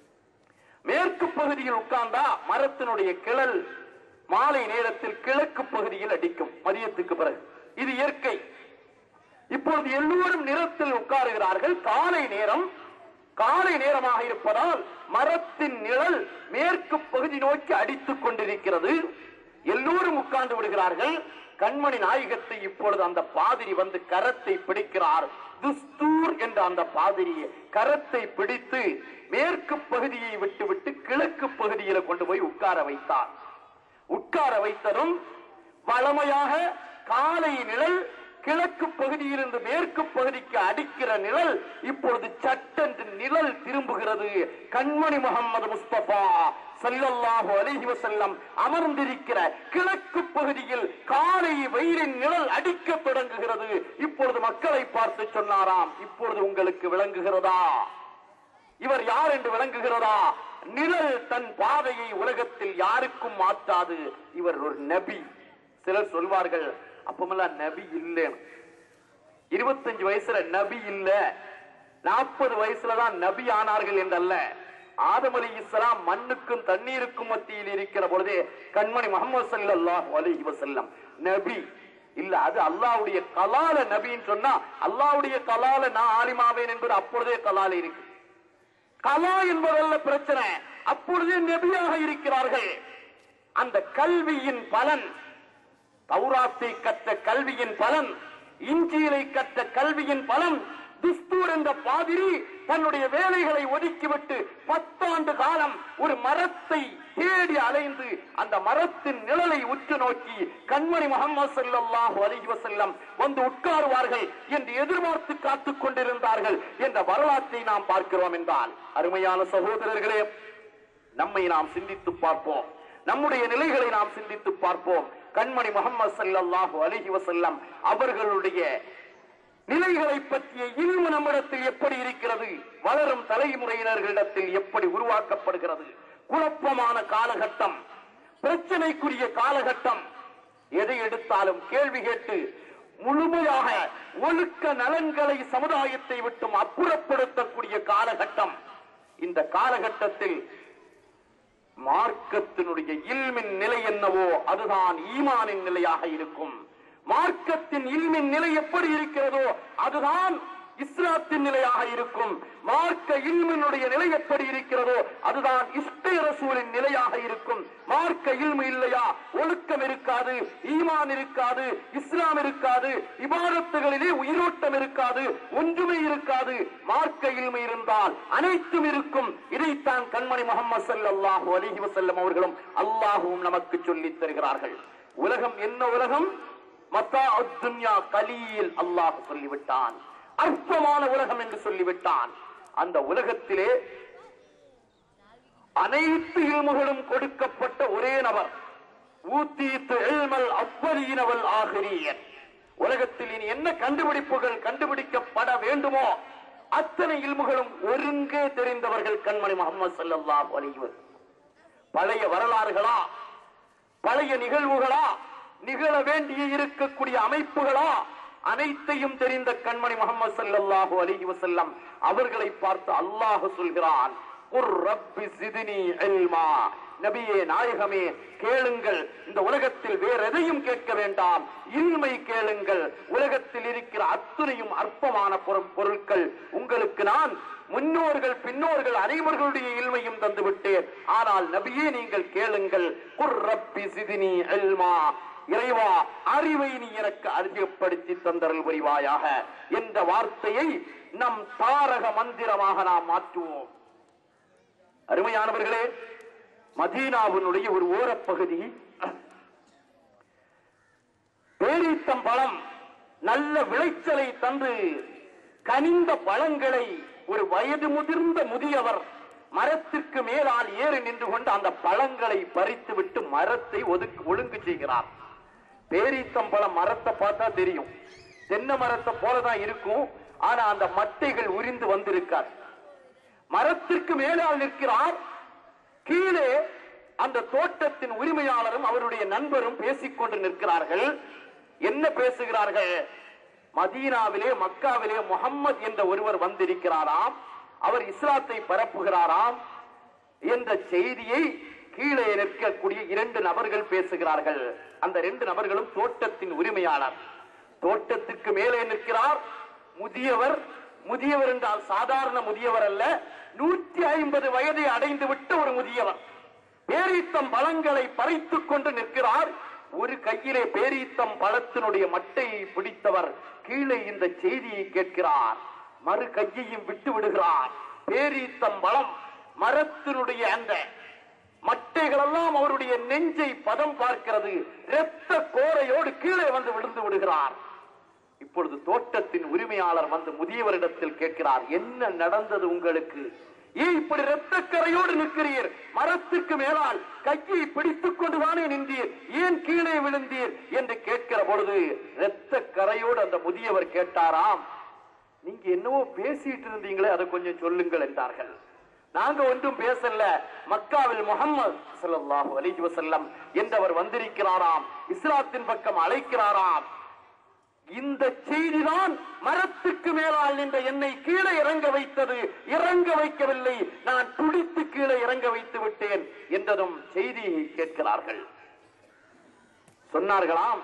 மேற்கு பகுதியில் உட்கார்ந்தா மரத்தினுடைய கிளல் மாலை நேரத்தில் கிழக்கு பகுதியில் அடிக்கும் மதியத்துக்கு பிறகு இது இயற்கை இப்பொழுது எல்லோரும் நிறத்தில் உட்காருகிறார்கள் காலை நேரம் காலை நேரமாக இருப்பதால் மரத்தின் நிழல் மேற்கு பகுதி நோக்கி அடித்துக் கொண்டிருக்கிறது எல்லோரும் உட்கார்ந்து விடுகிறார்கள் கண்மணி நாயகத்தை இப்பொழுது அந்த பாதிரி வந்து கரத்தை பிடிக்கிறார் துஸ்தூர் என்ற அந்த பாதிரி கரத்தை பிடித்து மேற்கு பகுதியை விட்டுவிட்டு கிழக்கு பகுதியில கொண்டு போய் உட்கார வைத்தார் உட்கார வைத்ததும் வளமையாக காலை நிழல் கிழக்கு பகுதியிலிருந்து மேற்கு பகுதிக்கு அடிக்கிற நிழல் இப்பொழுது சட்டென்று நிழல் திரும்புகிறது கண்மணி முகமது முஸ்தபா ஸல்லல்லாஹு அலைஹி வஸல்லம் அமர்ந்திருக்கிற கிழக்கு பகுதியில் காலை வெயிலின் நிழல் அடிக்க தொடங்குகிறது இப்பொழுது மக்களை பார்த்து சொன்னாராம் இப்பொழுது உங்களுக்கு விளங்குகிறதா இவர் யார் என்று விளங்குகிறதா நிழல் தன் பாதையை உலகத்தில் யாருக்கும் மாற்றாது இவர் ஒரு நபி சிலர் சொல்வார்கள் அப்பமெல்லாம் நபி இல்லைன்னு இருபத்தஞ்சு வயசுல நபி இல்ல நாற்பது வயசுல தான் நபி ஆனார்கள் என்றல்ல ஆதம் அலி இஸ்லாம் மண்ணுக்கும் தண்ணீருக்கும் மத்தியில் இருக்கிற பொழுதே கண்மணி முகமது ஸல்லல்லாஹு அலைஹி வஸல்லம் நபி இல்ல அது அல்லாஹ்வுடைய கலால நபின்னு சொன்னா அல்லாஹ்வுடைய கலால நான் ஆலிமாவேன் என்பது அப்பொழுதே கலால இருக்கு கலா என்பதல்ல பிரச்சனை அப்பொழுதே நபியாக இருக்கிறார்கள் அந்த கல்வியின் பலன் தௌராத்தை கற்ற கல்வியின் பலன் இஞ்சியலை கற்ற கல்வியின் பலன் துஸ்தூர் என்ற பாதிரி தன்னுடைய வேலைகளை ஒதுக்கிவிட்டு பத்தாண்டு காலம் ஒரு மரத்தை தேடி அலைந்து அந்த மரத்தின் நிழலை உற்று நோக்கி கண்மணி முகமது ஸல்லல்லாஹு அலைஹி வஸல்லம் வந்து உட்காருவார்கள் என்று எதிர்பார்த்து காத்துக் கொண்டிருந்தார்கள் என்ற வரலாற்றை நாம் பார்க்கிறோம் என்றால் அருமையான சகோதரர்களே நம்மை நாம் சிந்தித்து பார்ப்போம் நம்முடைய நிலைகளை நாம் சிந்தித்து பார்ப்போம் கண்மணி முகமது ஸல்லல்லாஹு அலைஹி வஸல்லம் அவர்களுடைய நிலைகளை பற்றிய இல்மு நம்மிடத்தில் எப்படி இருக்கிறது வளரும் தலைமுறையினர்களிடத்தில் எப்படி உருவாக்கப்படுகிறது குழப்பமான காலகட்டம் பிரச்சனைக்குரிய காலகட்டம் எதை எடுத்தாலும் கேள்வி கேட்டு முழுமையாக ஒழுக்க நலன்களை சமுதாயத்தை விட்டும் அப்புறப்படுத்தக்கூடிய காலகட்டம் இந்த காலகட்டத்தில் மார்க்கத்தினுடைய இல்மின் நிலை என்னவோ அதுதான் ஈமானின் நிலையாக இருக்கும் மார்க்கத்தின் இல்மின் நிலை எப்படி இருக்கிறதோ அதுதான் இஸ்லாத்தின் நிலையாக இருக்கும் மார்க்க இல்மினுடைய நிலை எப்படி இருக்கிறதோ அதுதான் இஸ்தே ரசூலின் நிலையாக இருக்கும் மார்க்க இல்மு இல்லையா ஒழுக்கம் இருக்காது ஈமான் இருக்காது இஸ்லாம் இருக்காது இபாரத்துகளிலே உயிரோட்டம் இருக்காது ஒன்றுமே இருக்காது மார்க்க இல்மு இருந்தால் அனைத்தும் இருக்கும் இதைத்தான் கண்மணி முகமது ஸல்லல்லாஹு அலைஹி வஸல்லம் அவர்களும் அல்லாஹுவும் நமக்கு சொல்லித் தருகிறார்கள் உலகம் என்ன உலகம் மத்தா துன்யா கலீல் அல்லாஹ் சொல்லிவிட்டான் அற்பமான உலகம் என்று சொல்லிவிட்டான் அந்த உலகத்திலே அனைத்து இல்முகளும் கொடுக்கப்பட்ட ஒரே நபர் ஊத்தீத்து இல்மல் அவ்வலீனவல் ஆகிரியன் உலகத்தில் இனி என்ன கண்டுபிடிப்புகள் கண்டுபிடிக்கப்பட வேண்டுமோ அத்தனை இல்முகளும் ஒருங்கே தெரிந்தவர்கள் கண்மணி முகமது ஸல்லல்லாஹு அலைஹி வஸல்லம். பழைய வரலாறுகளா பழைய நிகழ்வுகளா நிகழ வேண்டிய இருக்கக்கூடிய அமைப்புகளா அனைத்தையும் தெரிந்த கண்மணி முகமது ஸல்லல்லாஹு அலைஹி வஸல்லம் அவர்களை பார்த்து அல்லாஹ் சொல்கிறான் குர் ரப்பி ஜித்னி இல்மா நபியே நாயகமே கேளுங்கள் இந்த உலகத்தில் வேற எதையும் கேட்க வேண்டாம் இல்மை கேளுங்கள் உலகத்தில் இருக்கிற அத்துணையும் அற்பமான பொரு- பொருட்கள் உங்களுக்கு நான் முன்னோர்கள் பின்னோர்கள் அனைவர்களுடைய இல்மையும் தந்து விட்டேன் ஆனால் நபியே நீங்கள் கேளுங்கள் குர் ரப்பி சிதினி இல்மா இறைவா அறிவை நீ எனக்கு அதிகப்படுத்தி தந்தரல் புரிவாயாக என்ற வார்த்தையை நம் தாரக மந்திரமாக நாம் மாற்றுவோம் அருமையானவர்களே மதீனாவினுடைய ஒரு ஓரப்பகுதி பேரீத்தம் பழம் நல்ல விளைச்சலை தந்து கனிந்த பழங்களை ஒரு வயது முதிர்ந்த முதியவர் மரத்திற்கு மேலால் ஏறி நின்று கொண்டு அந்த பழங்களை பறித்து விட்டு மரத்தை ஒதுக்கு ஒழுங்கு செய்கிறார் பேரீத்தம் பழம் மரத்தை பார்த்தா தெரியும் தென்னை மரத்தை போலதான் இருக்கும் ஆனா அந்த மட்டைகள் உரிந்து வந்திருக்கார் மரத்திற்கு மேலால் நிற்கிறார் கீழே அந்த தோட்டத்தின் உரிமையாளரும் அவருடைய நண்பரும் பேசிக்கொண்டு நிற்கிறார்கள் என்ன பேசுகிறார்கள் மதீனாவிலே மக்காவிலே முகம்மது என்ற ஒருவர் வந்திருக்கிறாராம் அவர் இஸ்லாத்தை பரப்புகிறாராம் என்ற செய்தியை கீழே நிற்கக்கூடிய இரண்டு நபர்கள் பேசுகிறார்கள் அந்த ரெண்டு நபர்களும் தோட்டத்தின் உரிமையாளர் தோட்டத்திற்கு மேலே நிற்கிறார் முதியவர் முதியவர் என்றால் சாதாரண முதியவர் அல்ல நூற்றி ஐம்பது வயதை அடைந்து விட்ட ஒரு முதியவர் பேரீத்தம் பழங்களை பறித்துக் கொண்டு நிற்கிறார் ஒரு கையிலே பேரீத்தம் பழத்தினுடைய மட்டையை பிடித்தவர் கீழே இந்த செய்தியை கேட்கிறார் மறு கையையும் விட்டு விடுகிறார் பேரீத்தம் பழம் மரத்தினுடைய அந்த மட்டைகளெல்லாம் அவருடைய நெஞ்சை பதம் பார்க்கிறது இரத்த கோரையோடு கீழே வந்து விழுந்து விடுகிறார் இப்பொழுது தோட்டத்தின் உரிமையாளர் வந்து முதியவரிடத்தில் கேட்கிறார் என்ன நடந்தது உங்களுக்கு ஏன் இப்படி இரத்தக்கரையோடு நிற்கிறீர் மரத்துக்கு மேலால் கையை பிடித்துக் கொண்டுதானே நின்றீர் ஏன் கீழே விழுந்தீர் என்று கேட்கிற பொழுது இரத்த கரையோடு அந்த முதியவர் கேட்டாராம் நீங்க என்னவோ பேசிட்டு இருந்தீங்களே அதை கொஞ்சம் சொல்லுங்கள் என்றார்கள் நாங்க ஒன்றும் பேசல மக்காவில் முகம்மது ஸல்லல்லாஹு அலைஹி வஸல்லம் என்றவர் வந்திருக்கிறாராம் இஸ்லாத்தின் பக்கம் அழைக்கிறாராம் இந்த செய்திதான் மரத்துக்கு மேலால் நின்ற என்னை கீழே இறங்க வைத்தது இறங்க வைக்கவில்லை நான் துடித்து கீழே இறங்க வைத்து விட்டேன் என்றதும் செய்தியை கேட்கிறார்கள் சொன்னார்களாம்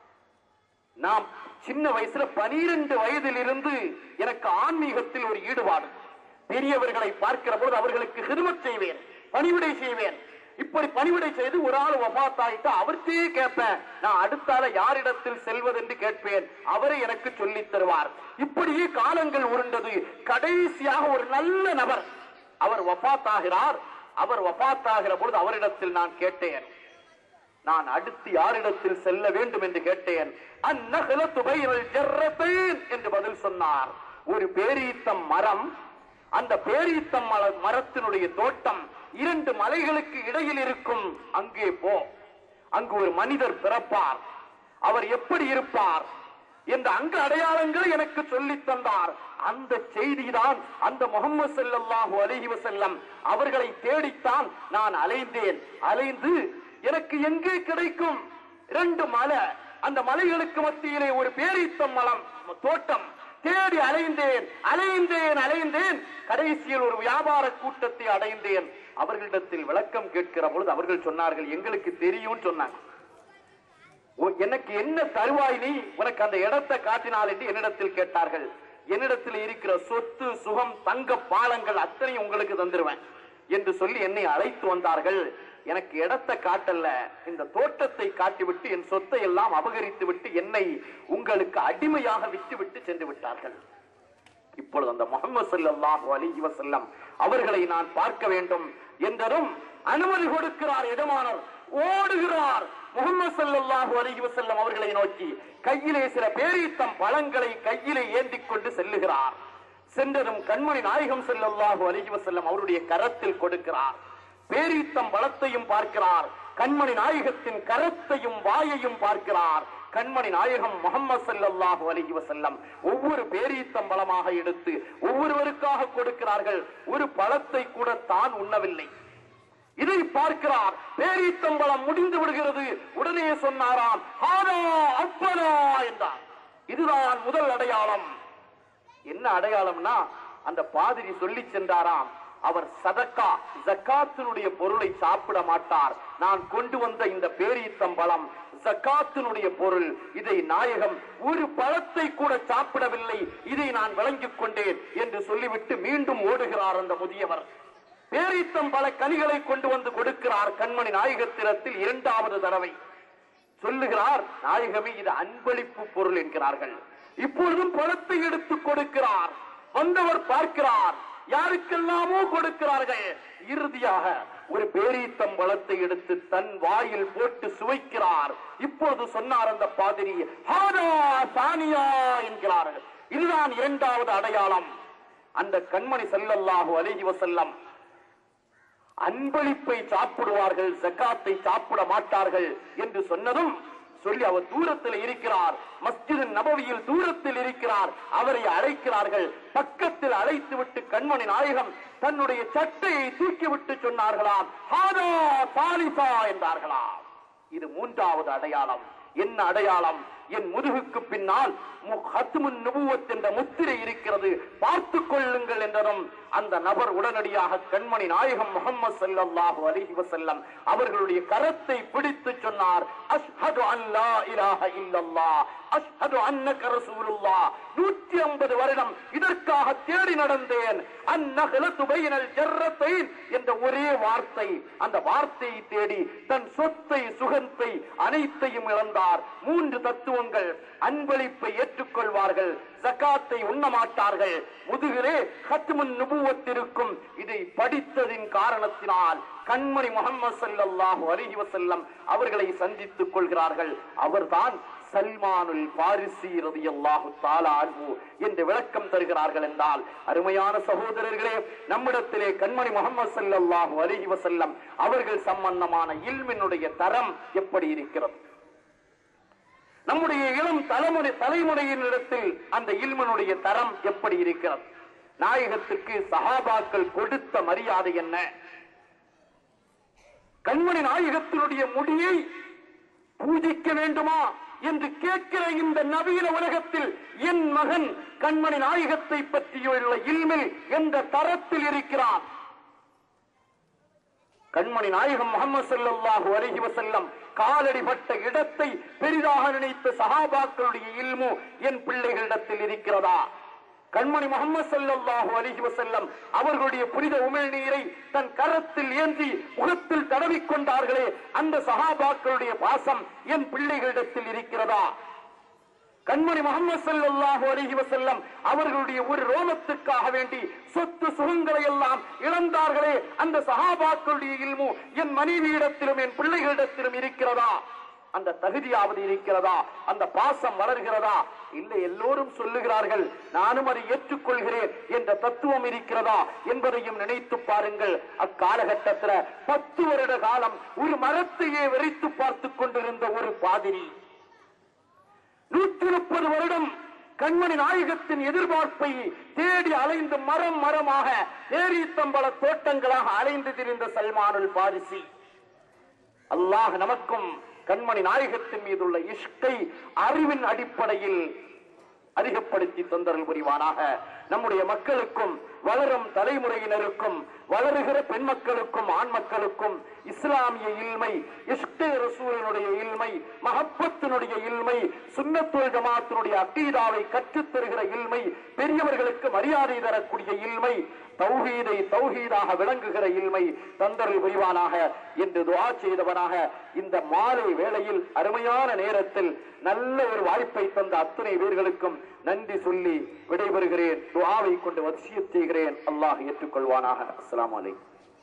நாம் சின்ன வயசுல பனிரெண்டு வயதில் இருந்து எனக்கு ஆன்மீகத்தில் ஒரு ஈடுபாடு பெரியவர்களை பார்க்கிற போது அவர்களுக்கு ஹிருமத் செய்வேன் பணிவிடை செய்வேன் இப்படி பணிவிடை செய்து ஒரு ஆள் வபாத்தாயிட்டா அவர்கிட்டயே கேட்பேன் நான் அடுத்தால யாரிடத்தில் செல்வதென்று கேட்பேன் அவரை எனக்கு சொல்லித் தருவார் இப்படியே காலங்கள் உருண்டது கடைசியாக ஒரு நல்ல நபர் அவர் வபாத்தாகிறார் அவர் வபாத்தாகிற பொழுது அவரிடத்தில் நான் கேட்டேன் நான் அடுத்து யாரிடத்தில் செல்ல வேண்டும் என்று கேட்டேன் அந்நகலத்து பைரல் ஜர்ரத்தைன் என்று பதில் சொன்னார் ஒரு பேரீத்தம் மரம் அந்த பேரீத்தம் மல- மரத்தினுடைய தோட்டம் இரண்டு மலைகளுக்கு இடையில் இருக்கும் அங்கே போ அங்கு ஒரு மனிதர் பிறப்பார் அவர் எப்படி இருப்பார் என்ற அங்க அடையாளங்களை எனக்கு சொல்லித் தந்தார் அந்த செய்திதான் அந்த முகமது ஸல்லல்லாஹு அலைஹி வஸல்லம் அவர்களை தேடித்தான் நான் அலைந்தேன் அலைந்து எனக்கு எங்கே கிடைக்கும் இரண்டு மலை அந்த மலைகளுக்கு மத்தியிலே ஒரு பேரீத்தம் மலம் தோட்டம் தேடி அலைந்தேன் அலைந்தேன் அலைந்தேன் கடைசியில் ஒரு வியாபார கூட்டத்தை அடைந்தேன் அவர்களிடத்தில் விளக்கம் கேட்கிற பொழுது அவர்கள் சொன்னார்கள் எங்களுக்கு தெரியும் சொன்னாங்க "ஓ, எனக்கு என்ன தருவாய் நீ உனக்கு அந்த இடத்தை காட்டினால் என்று என்னிடத்தில் கேட்டார்கள் என்னிடத்தில் இருக்கிற சொத்து சுகம் தங்க பாலங்கள் அத்தனையும் உங்களுக்கு தந்துருவேன் என்று சொல்லி என்னை அழைத்து வந்தார்கள் எனக்கு இடத்தை காட்டல்ல இந்த தோட்டத்தை காட்டிவிட்டு என் சொத்தை எல்லாம் அபகரித்து விட்டு என்னை உங்களுக்கு அடிமையாக விட்டுவிட்டு சென்று விட்டார்கள் இப்பொழுது அந்த முகமது ஸல்லல்லாஹு அலைஹி வஸல்லம் அவர்களை நான் பார்க்க வேண்டும் என்றதும் அனுமதி கொடுக்கிறார் எஜமானர் ஓடுகிறார் முகமது ஸல்லல்லாஹு அலைஹி வஸல்லம் அவர்களை நோக்கி கையிலே சில பேரீத்தம் பழங்களை கையிலே ஏந்திக் கொண்டு செல்லுகிறார் சென்றதும் கண்மணி நாயகம் ஸல்லல்லாஹு அலைஹி வஸல்லம் அவருடைய கரத்தில் கொடுக்கிறார் பேரீத்தம் பழத்தையும் பார்க்கிறார் கண்மணி நாயகத்தின் கரத்தையும் வாயையும் பார்க்கிறார் கண்மணி நாயகம் முகமது ஸல்லல்லாஹு அலைஹி வஸல்லம் ஒவ்வொரு பேரீத்தம் பழமாக எடுத்து ஒவ்வொருவருக்காக கொடுக்கிறார்கள் ஒரு பழத்தை கூட தான் உண்ணவில்லை இதை பார்க்கிறார் பேரீத்தம்பலம் முடிந்து விடுகிறது உடனே சொன்னாராம் "ஹாதா அப்பனா என்றார் இதுதான் முதல் அடையாளம் என்ன அடையாளம்னா அந்த பாதிரி சொல்லி சென்றாராம் அவர் சதக்கா ஜக்காத்தினுடைய பொருளை சாப்பிட மாட்டார் நான் கொண்டு வந்த இந்த பேரீத்தம்பழம் ஜக்காத்தினுடைய பொருள் இதை நாயகம் ஒரு பழத்தை கூட சாப்பிடவில்லை இதை நான் விளங்கிக் கொண்டேன் என்று சொல்லிவிட்டு மீண்டும் ஓடுகிறார் அந்த முதியவர் பேரீத்தம் பல கனிகளை கொண்டு வந்து கொடுக்கிறார் கண்மணி நாயகத்திரத்தில் இரண்டாவது தடவை சொல்லுகிறார் நாயகமே இது அன்பளிப்பு பொருள் என்கிறார்கள் இப்பொழுதும் பழத்தை எடுத்து கொடுக்கிறார் வந்தவர் பார்க்கிறார் யாருக்கெல்லாமோ கொடுக்கிறார்கள் இறுதியாக ஒரு பேரீத்தம் பழத்தை எடுத்து தன் வாயில் போட்டு சுவைக்கிறார் இப்பொழுது சொன்னார் அந்த பாதிரி "ஹாதா சானியா என்கிறார்கள் இதுதான் இரண்டாவது அடையாளம் அந்த கண்மணி ஸல்லல்லாஹு அலைஹி வஸல்லம் அன்பளிப்பை சாப்பிடுவார்கள் ஜக்காத்தை சாப்பிட மாட்டார்கள் என்று சொன்னதும் சொல்லி அவர் தூரத்தில் இருக்கிறார் மஸ்ஜிது நபவியில் தூரத்தில் இருக்கிறார் அவரை அழைக்கிறார்கள் பக்கத்தில் அழைத்து விட்டு கண்மணி நாயகம் தன்னுடைய சட்டையை தூக்கிவிட்டு சொன்னார்களாம் "ஹாதா சாலிசா" என்றார்களாம் இது மூன்றாவது அடையாளம் என்ன அடையாளம் என் முதுகுக்கு பின்னால் ஹத்துமுன் நுபுவத் என்ற முத்திரை இருக்கிறது பார்த்துக் கொள்ளுங்கள் என்றதும் அந்த நபர் உடனடியாக கண்மணி நாயகம் முகமது ஸல்லல்லாஹு அலைஹி வஸல்லம் அவர்களுடைய கரத்தை பிடித்து சொன்னார் அஷ்ஹது அல்லா இலாஹ இல்லல்லாஹ் அஷ்ஹது அன்னக ரசூலுல்லாஹ் 150 வருடம் இதற்காக தேடி நடந்தேன் அந்நகலத்து பைனல் ஜர்ரத்தைன் என்ற ஒரே வார்த்தை அந்த வார்த்தையை தேடி தன் சொத்தை சுகத்தை அனைத்தையும் இழந்தார் மூன்று தத்துவங்கள் அன்பளிப்பை ஏற்றுக்கொள்வார்கள் ஜகாத்தை உண்ண மாட்டார்கள் முதுகிலே ஹத்முன் நுபுவத்திருக்கும் இதை படித்ததின் காரணத்தினால் கண்மணி முகமது ஸல்லல்லாஹு அலைஹி வஸல்லம் அவர்களை சந்தித்துக் கொள்கிறார்கள் அவர்தான் சல்மானுல் பாரிசி ரலியல்லாஹு தஆலா அன்ஹு என்று விளக்கம் தருகிறார்கள் என்றால் அருமையான சகோதரர்களே நம்மிடத்திலே கண்மணி முகமது ஸல்லல்லாஹு அலைஹி வஸல்லம் அவர்கள் சம்பந்தமான இல்மினுடைய தரம் எப்படி இருக்கிறது நம்முடைய இளம் தலைமுறை தலைமுறையினிடத்தில் அந்த இல்மனுடைய தரம் எப்படி இருக்கிறது நாயகத்துக்கு சஹாபாக்கள் கொடுத்த மரியாதை என்ன கண்மணி நாயகத்தினுடைய முடியை பூஜிக்க வேண்டுமா என்று கேட்கிற இந்த நவீன உலகத்தில் என் மகன் கண்மணி நாயகத்தை பற்றியுள்ள இல்மில் எந்த தரத்தில் இருக்கிறான் கண்மணி நாயகம் முகமது ஸல்லல்லாஹு அலைஹி வஸல்லம் காலடிபட்ட இடத்தை பெரிதாக நினைத்த சஹாபாக்களுடைய இல்மு என் பிள்ளைகளிடத்தில் இருக்கிறதா கண்மணி முகமது ஸல்லல்லாஹு அலைஹி வஸல்லம் அவர்களுடைய புனித உமிழ்நீரை தன் கரத்தில் ஏந்தி முகத்தில் தடவிக் கொண்டார்களே அந்த சஹாபாக்களுடைய பாசம் என் பிள்ளைகளிடத்தில் இருக்கிறதா கண்மணி முகமது ஸல்லல்லாஹு அலைஹி வஸல்லம் அவர்களுடைய ஒரு ரோமத்துக்காக வேண்டி சொத்து சுகங்களை எல்லாம் இழந்தார்களே அந்த சஹாபாக்களுடைய இல்மு என் மனைவியிடத்திலும் என் பிள்ளைகளிடத்திலும் இருக்கிறதா அந்த தகுதியாவது இருக்கிறதா அந்த பாசம் வளர்கிறதா இல்லை எல்லோரும் சொல்லுகிறார்கள் நானும் அதை ஏற்றுக்கொள்கிறேன் என்ற தத்துவம் இருக்கிறதா என்பதையும் நினைத்து பாருங்கள் அக்காலகட்டத்தில் பத்து வருட காலம் ஒரு மரத்தையே வெறித்து பார்த்துக் கொண்டிருந்த ஒரு பாதிரி நூற்றி முப்பது வருடம் கண்மணி நாயகத்தின் எதிர்பார்ப்பை தேடி அலைந்து மரம் மரமாக ஏரித்தம்பள தோட்டங்களாக அலைந்து திரிந்த சல்மானுல் பாரிசி அல்லாஹ் நமக்கும் கண்மணி நாயகத்தின் மீதுள்ள இஷ்கை அறிவின் அடிப்படையில் அதிகப்படுத்தி தொந்தரல் புரிவானாக நம்முடைய மக்களுக்கும் வளரும் தலைமுறையினருக்கும் வளருகிற பெண் மக்களுக்கும் ஆண் மக்களுக்கும் இஸ்லாமிய இல்மை இஷ்டே ரசூலினுடைய இல்மை மஹப்பத்தினுடைய இல்மை சுன்னத்துல் ஜமாத்தினுடைய அக்கீதாவை கற்றுத் தருகிற இல்மை பெரியவர்களுக்கு மரியாதை தரக்கூடிய இல்மை தௌஹீதை தௌஹீதாக விளங்குகிற இல்மை தந்தருள் புரிவானாக என்று துஆ செய்தவனாக இந்த மாலை வேளையில் அருமையான நேரத்தில் நல்ல ஒரு வாய்ப்பை தந்த அத்தனை பேர்களுக்கும் நன்றி சொல்லி விடைபெறுகிறேன் துஆவை கொண்டு வசியத் செய்கிறேன் அல்லாஹ் ஏற்றுக்கொள்வானாக அஸ்ஸலாமு அலைக்கும்